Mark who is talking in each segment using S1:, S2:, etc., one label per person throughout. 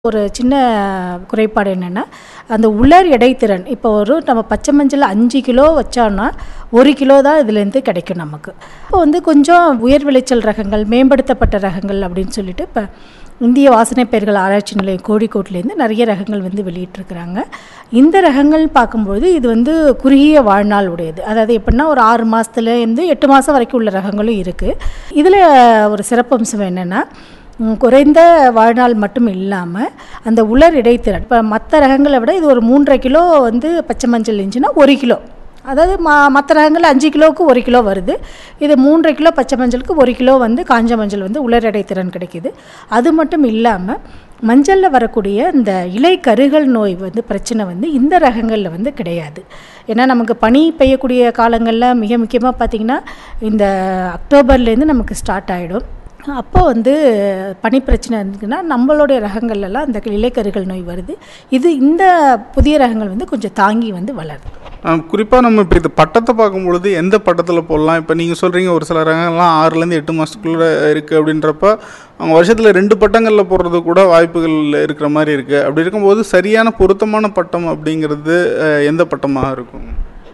S1: ஒரு சின்ன குறைபாடு என்னென்னா அந்த உலர் எடைத்திறன் இப்போ ஒரு நம்ம பச்சை மஞ்சள் அஞ்சு கிலோ வச்சோன்னா ஒரு கிலோ தான் இதுலேருந்து கிடைக்கும் நமக்கு இப்போ வந்து கொஞ்சம் உயர் விளைச்சல் ரகங்கள் மேம்படுத்தப்பட்ட ரகங்கள் அப்படின்னு சொல்லிட்டு இப்போ இந்திய வாசனை பயிர்கள் ஆராய்ச்சி நிலையம் கோழிக்கோட்டிலேருந்து நிறைய ரகங்கள் வந்து வெளியிட்டிருக்கிறாங்க இந்த ரகங்கள் பார்க்கும்பொழுது இது வந்து குறுகிய வாழ்நாள் உடையது அதாவது எப்படின்னா ஒரு ஆறு மாதத்துலேருந்து எட்டு மாதம் வரைக்கும் உள்ள ரகங்களும் இருக்குது இதில் ஒரு சிறப்பம்சம் என்னென்னா ம், குறைந்த வாழ்நாள் மட்டும் இல்லாமல் அந்த உலர் இடைத்திறன் இப்போ மற்ற ரகங்களை விட இது ஒரு மூன்றரை கிலோ வந்து பச்சை மஞ்சள் இருந்துச்சுன்னா ஒரு கிலோ அதாவது ம மற்ற ரகங்கள் அஞ்சு கிலோவுக்கு ஒரு கிலோ வருது இது மூன்றரை கிலோ பச்சை மஞ்சளுக்கு ஒரு கிலோ வந்து காஞ்ச மஞ்சள் வந்து உலர் இடைத்திறன் கிடைக்கிது அது மட்டும் இல்லாமல் மஞ்சளில் வரக்கூடிய இந்த இலை கருகல் நோய் வந்து பிரச்சனை வந்து இந்த ரகங்களில் வந்து கிடையாது ஏன்னா நமக்கு பனி பெய்யக்கூடிய காலங்களில் மிக முக்கியமாக பார்த்திங்கன்னா இந்த அக்டோபர்லேருந்து நமக்கு ஸ்டார்ட் ஆகிடும் அப்போ வந்து பனி பிரச்சனை இருந்துச்சுன்னா நம்மளுடைய ரகங்கள்லாம் இந்த இலைக்கருகள் நோய் வருது இது இந்த புதிய ரகங்கள் வந்து கொஞ்சம் தாங்கி வந்து வளருது
S2: குறிப்பாக நம்ம இப்போ இது பட்டத்தை பார்க்கும்பொழுது எந்த பட்டத்தில் போடலாம் இப்போ நீங்கள் சொல்கிறீங்க ஒரு சில ரகங்கள்லாம் ஆறுலேருந்து எட்டு மாதத்துக்குள்ளே இருக்குது அப்படின்றப்ப அவங்க வருஷத்தில் ரெண்டு பட்டங்களில் போடுறது கூட வாய்ப்புகள் இருக்கிற மாதிரி இருக்குது அப்படி இருக்கும்போது சரியான பொருத்தமான பட்டம் அப்படிங்கிறது அஹ், எந்த பட்டமாக இருக்கும்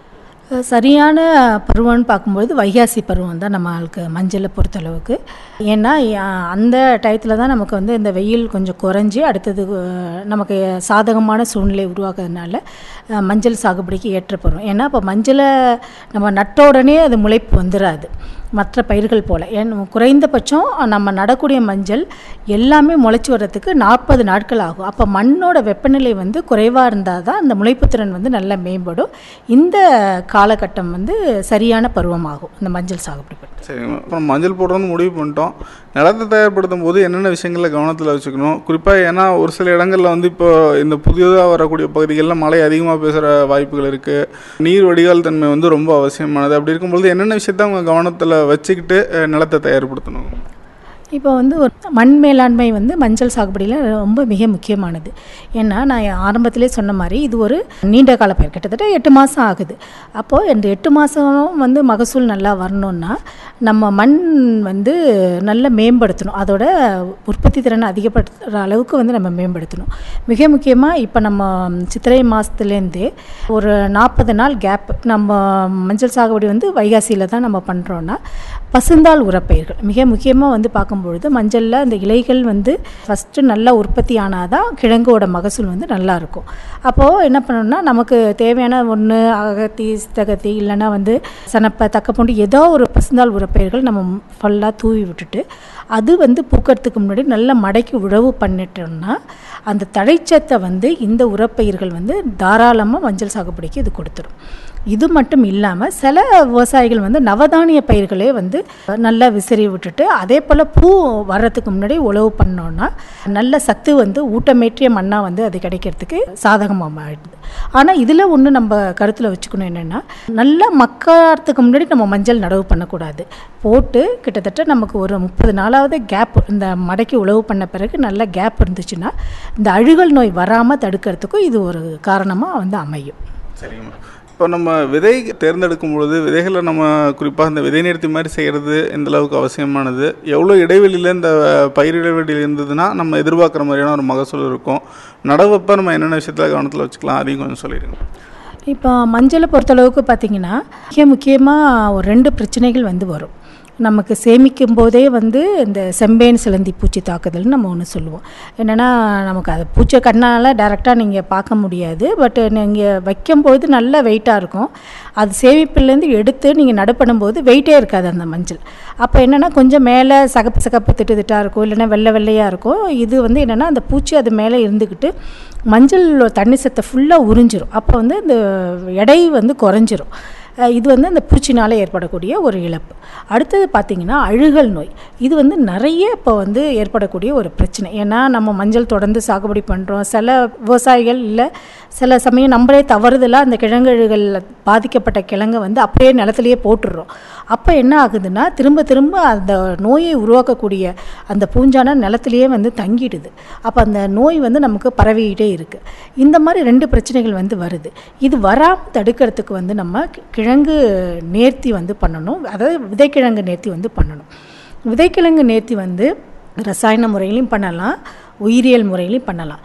S1: அஹ் சரியான பருவம்னு பார்க்கும்பொழுது வைகாசி பருவம் தான் நம்மளுக்கு மஞ்சளை பொறுத்தளவுக்கு ஏன்னா அஹ், அந்த டயத்தில் தான் நமக்கு வந்து இந்த வெயில் கொஞ்சம் குறைஞ்சி அடுத்தது அஹ், நமக்கு சாதகமான சூழ்நிலை உருவாக்குறதுனால அஹ், மஞ்சள் சாகுபடிக்கு ஏற்ற பருவம் ஏன்னா இப்போ மஞ்சளை நம்ம நட்ட உடனே அது முளைப்பு வந்துடாது மற்ற பயிர்கள் போல் ஏன் குறைந்தபட்சம் நம்ம நடக்கூடிய மஞ்சள் எல்லாமே முளைச்சி வர்றதுக்கு நாற்பது நாட்கள் ஆகும் அப்போ மண்ணோட வெப்பநிலை வந்து குறைவாக இருந்தால் தான் அந்த முளைப்புத்திறன் வந்து நல்லா மேம்படும் இந்த காலகட்டம் வந்து சரியான பருவமாகும் இந்த மஞ்சள் சாகுபடி பற்றி
S2: சரிங்க அப்புறம் மஞ்சள் போடுறோன்னு முடிவு பண்ணிட்டோம் நிலத்தை தயார்படுத்தும் போது என்னென்ன விஷயங்களை கவனத்தில் வச்சுக்கணும் குறிப்பாக ஏன்னா ஒரு சில இடங்களில் வந்து இப்போ இந்த புதியதாக வரக்கூடிய பகுதிகளில் மழை அதிகமாக பேசுகிற வாய்ப்புகள் இருக்குது நீர் வடிகால் தன்மை வந்து ரொம்ப அவசியமானது அப்படி இருக்கும்பொழுது என்னென்ன விஷயத்த அவங்க கவனத்தில் வச்சுக்கிட்டு அஹ், நிலத்தை தயார்படுத்தணும்
S1: இப்போ வந்து ஒரு மண் மேலாண்மை வந்து மஞ்சள் சாகுபடியில் ரொம்ப மிக முக்கியமானது ஏன்னா நான் ஆரம்பத்திலே சொன்ன மாதிரி இது ஒரு நீண்ட கால பயிர் கிட்டத்தட்ட எட்டு மாதம் ஆகுது அப்போது இந்த எட்டு மாதம் வந்து மகசூல் நல்லா வரணும்னா நம்ம மண் வந்து நல்லா மேம்படுத்தணும் அதோட உற்பத்தி திறனை அதிகப்படுத்துகிற அளவுக்கு வந்து நம்ம மேம்படுத்தணும் மிக முக்கியமாக இப்போ நம்ம சித்திரை மாதத்துலேருந்தே ஒரு நாற்பது நாள் கேப் நம்ம மஞ்சள் சாகுபடி வந்து வைகாசியில் தான் நம்ம பண்ணுறோன்னா பசுந்தாள் உரப்பயிர்கள் மிக முக்கியமாக வந்து பார்க்கும்பொழுது மஞ்சளில் அந்த இலைகள் வந்து ஃபஸ்ட்டு நல்லா உற்பத்தி ஆனால் தான் கிழங்கோட மகசூல் வந்து நல்லா இருக்கும் அப்போது என்ன பண்ணணும்னா நமக்கு தேவையான ஒன்று அகத்தி சித்தகத்தி இல்லைன்னா வந்து சனப்பை தக்கப்பூண்டு ஏதோ ஒரு பசுந்தாள் உரப்பயிர்கள் நம்ம ஃபுல்லாக தூவி விட்டுட்டு அது வந்து பூக்கிறதுக்கு முன்னாடி நல்லா மடக்கி உழவு பண்ணிட்டோம்னா அந்த தழைச்சத்தை வந்து இந்த உரப்பயிர்கள் வந்து தாராளமாக மஞ்சள் சாகுபடிக்கு இது கொடுத்துரும் இது மட்டும் இல்லாமல் சில விவசாயிகள் வந்து நவதானிய பயிர்களே வந்து நல்லா விசிறி விட்டுட்டு அதே போல் பூ வர்றதுக்கு முன்னாடி உழவு பண்ணோன்னா நல்ல சத்து வந்து ஊட்டமேற்றிய மண்ணாக வந்து அது கிடைக்கிறதுக்கு சாதகமாக ஆயிடுது ஆனால் இதில் ஒன்று நம்ம கருத்தில் வச்சுக்கணும் என்னென்னா நல்லா மக்காரத்துக்கு முன்னாடி நம்ம மஞ்சள் நடவு பண்ணக்கூடாது போட்டு கிட்டத்தட்ட நமக்கு ஒரு முப்பது நாளாவது கேப் இந்த மடக்கி உழவு பண்ண பிறகு நல்ல கேப் இருந்துச்சுன்னா இந்த அழுகல் நோய் வராமல் தடுக்கிறதுக்கும் இது ஒரு காரணமாக வந்து அமையும்
S2: சரிங்கம்மா இப்போ நம்ம விதை தேர்ந்தெடுக்கும் பொழுது விதைகளை நம்ம குறிப்பாக இந்த விதை நிறுத்தி மாதிரி செய்கிறது எந்த அளவுக்கு அவசியமானது எவ்வளோ இடைவெளியில் இந்த பயிர் இடைவெளியில் இருந்ததுன்னா நம்ம எதிர்பார்க்குற மாதிரியான ஒரு மகசூல் இருக்கும் நடவப்ப நம்ம என்னென்ன விஷயத்தில் கவனத்தில் வச்சுக்கலாம் அதையும் கொஞ்சம் சொல்லிடுங்க
S1: இப்போ மஞ்சளை பொறுத்தளவுக்கு பார்த்திங்கன்னா மிக முக்கியமாக ஒரு ரெண்டு பிரச்சனைகள் வந்து வரும் நமக்கு சேமிக்கும் போதே வந்து இந்த செம்பேன் சிலந்தி பூச்சி தாக்குதல்னு நம்ம ஒன்று சொல்லுவோம் என்னென்னா நமக்கு அது பூச்சை கண்ணால் டைரெக்டாக நீங்கள் பார்க்க முடியாது பட் நீங்கள் வைக்கும்போது நல்ல வெயிட்டாக இருக்கும் அது சேமிப்புலேருந்து எடுத்து நீங்கள் நடு பண்ணும்போது வெயிட்டே இருக்காது அந்த மஞ்சள் அப்போ என்னென்னா கொஞ்சம் மேலே சகப்பு சகப்பு திட்டு திட்டாக இருக்கும் இல்லைன்னா வெள்ளை வெள்ளையாக இருக்கும் இது வந்து என்னென்னா அந்த பூச்சி அது மேலே இருந்துக்கிட்டு மஞ்சள் தண்ணி சத்தை ஃபுல்லாக உறிஞ்சிரும் அப்போ வந்து இந்த எடை வந்து குறைஞ்சிரும் அஹ் இது வந்து அந்த பூச்சினால் ஏற்படக்கூடிய ஒரு இழப்பு அடுத்தது பார்த்திங்கன்னா அழுகல் நோய் இது வந்து நிறைய இப்போ வந்து ஏற்படக்கூடிய ஒரு பிரச்சனை ஏன்னா நம்ம மஞ்சள் தொடர்ந்து சாகுபடி பண்ணுறோம் சில விவசாயிகள் இல்லை சில சமயம் நம்மளே தவறுதலாக அந்த கிழங்கழுகள் பாதிக்கப்பட்ட கிழங்கை வந்து அப்படியே நிலத்துலையே போட்டுடுறோம் அப்போ என்ன ஆகுதுன்னா திரும்ப திரும்ப அந்த நோயை உருவாக்கக்கூடிய அந்த பூஞ்சான நிலத்திலேயே வந்து தங்கிடுது அப்போ அந்த நோய் வந்து நமக்கு பரவிக்கிட்டே இருக்குது இந்த மாதிரி ரெண்டு பிரச்சனைகள் வந்து வருது இது வராமல் தடுக்கிறதுக்கு வந்து நம்ம கி- கிழங்கு நேர்த்தி வந்து பண்ணணும் அதாவது விதைக்கிழங்கு நேர்த்தி வந்து பண்ணணும் விதைக்கிழங்கு நேர்த்தி வந்து ரசாயன முறையிலையும் பண்ணலாம் உயிரியல் முறையிலையும் பண்ணலாம்